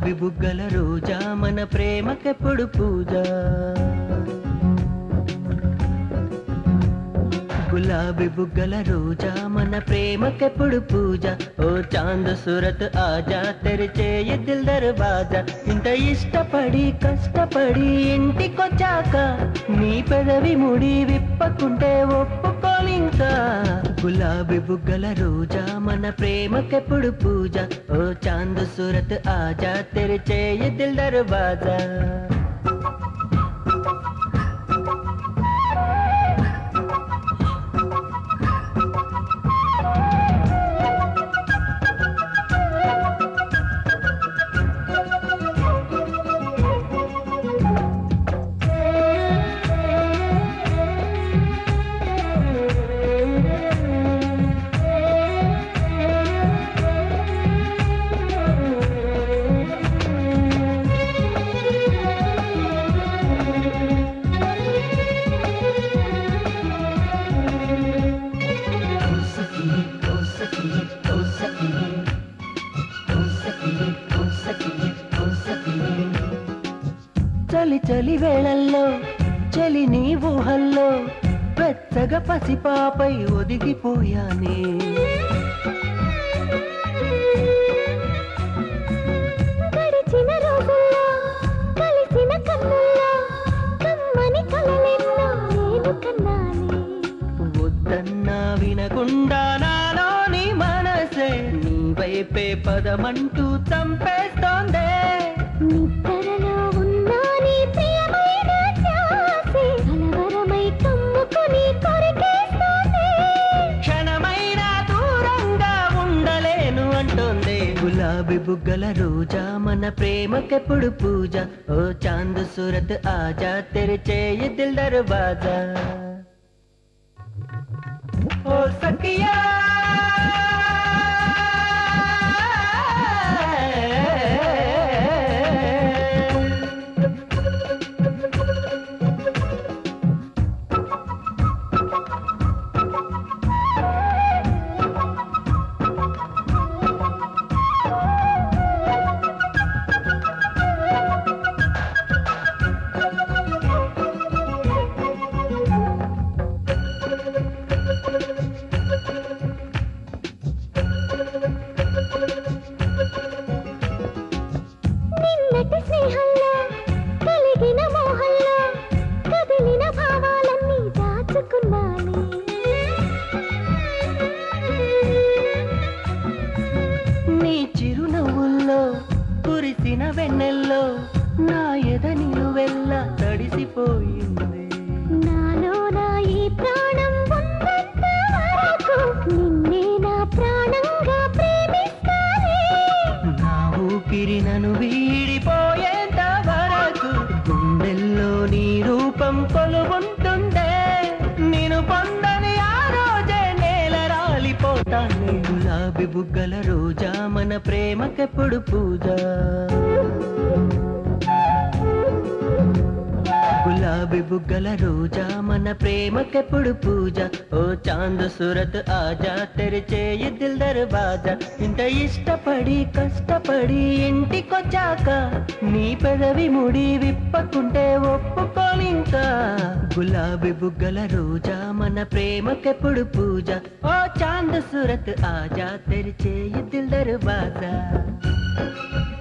గులాబీ బుగ్గల రోజా మన ప్రేమకెప్పుడు పూజ గులాబీ బుగ్గల రోజా మన ప్రేమకెప్పుడు పూజ ఓ చాంద్ సురత్ ఆజా తెరిచేయ దిల్ దర్వాజా ఇంత ఇష్టపడి కష్టపడి ఇంటికొచ్చాక నీ పెదవి ముడి విప్పకుంటే ఒప్పుకోలింకా గులాబీ బుగ్గల రోజా మన ప్రేమకెప్పుడు పూజ ఓ చాంద్ సురత్ ఆజా తెరిచేయ దిల్ దర్వాజా చలి చలి వేళల్లో చలి నీ ఊహల్లో వెచ్చగా పసిపాపై ఒదిగిపోయానే గడిచిన రోజుల్లో కలిసిన కన్నుల్లో కమ్మని కలలెన్నో నేను కన్నానే వద్దన్నా వినకుండా నాలోని మనసే నీ వైపే పదమంటూ చంపేస్తోందే నిద్రలో ఉన్నా నీ ప్రియమైన ధ్యాసే కలవరమై కమ్ముకుని కొరికేస్తోంది క్షణమైన దూరంగా ఉండలేను అంటోంది గులాబీ బుగ్గల రోజా మన ప్రేమకెప్పుడు పూజ ఓ చాంద్ సురత్ ఆజా తెరిచేయ దిల్ దర్వాజా ఓ సఖియా నిన్నటి స్నేహంలో కలిగిన మోహంలో కదిలిన భావాలన్నీ దాచుకున్నానే నీ చిరునవ్వుల్లో కురిసిన వెన్నెల్లో నా ఎద నిలువెల్లా తడిసిపోయింది నాలో నా ఈ ప్రాణం ఉన్నంత వరకు నిన్నే నా ప్రాణంగా ప్రేమిస్తానే నా ఊపిరి నన్ను వీడిపోయేంత వరకు గుండెల్లో నీ రూపం కొలువుంటుందే నేను పొందని ఆ రోజే నేల రాలిపోతాను గులాబీ బుగ్గల రోజా మన ప్రేమకెప్పుడు పూజ గులాబీ బుగ్గల రోజా మన ప్రేమకెప్పుడు పూజ ఓ చాంద్ సురత్ ఆజా తెరిచేయ దిల్ దర్వాజా ఇంత ఇష్టపడి కష్టపడి ఇంటికొచ్చాక నీ పెదవి ముడి విప్పకుంటే ఒప్పుకోలింకా గులాబీ బుగ్గల రోజా మన ప్రేమకెప్పుడు పూజ ఓ చాంద్ సురత్ ఆజా తెరిచేయ దిల్ దర్వాజా